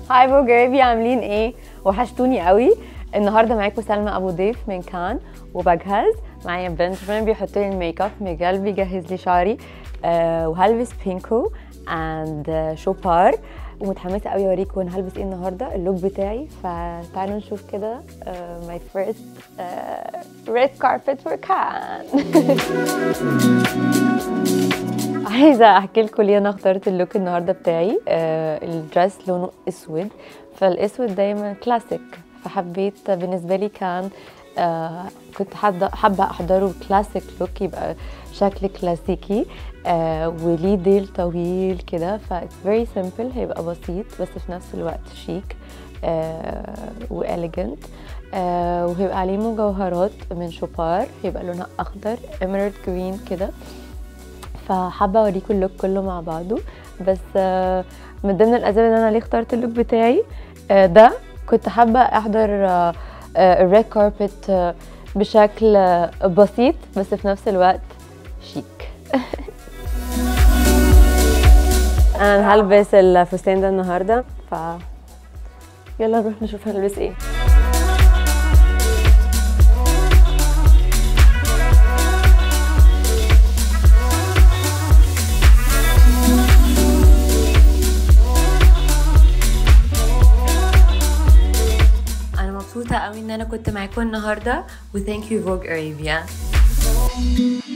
هاي بوجريبي عاملين ايه وحشتوني قوي النهارده معاكم سلمى ابو ضيف من كان وبجهز معايا بنجمين بيحط لي الميك اب ميجال بيجهز لي شعري آه وهلبس بينكو اند شوبار ومتحمسه قوي اوريكم انا هلبس ايه النهارده اللوك بتاعي فتعالوا نشوف كده ماي فيرست ريد كاربت فور كان عايزه احكي لكم ليه انا اخترت اللوك النهارده بتاعي آه الدرس لونه اسود فالاسود دايما كلاسيك فحبيت بالنسبه لي كان آه كنت حابه احضره كلاسيك لوك يبقى شكل كلاسيكي آه وليه ديل طويل كده ف it's very simple هيبقى بسيط بس في نفس الوقت شيك آه واليجنت آه وهيبقى عليه مجوهرات من شوبار هيبقى لونها اخضر emerald جرين كده فحابه اوريكم اللوك كله مع بعضه بس آه من ضمن الاسباب ان انا ليه اخترت اللوك بتاعي آه ده كنت حابه احضر آه الريد كاربت بشكل بسيط بس في نفس الوقت شيك انا هلبس الفستان ده النهارده ف يلا نروح نشوف هنلبس ايه مبسوطة قوي ان انا كنت معاكم النهاردة و thank you Vogue Arabia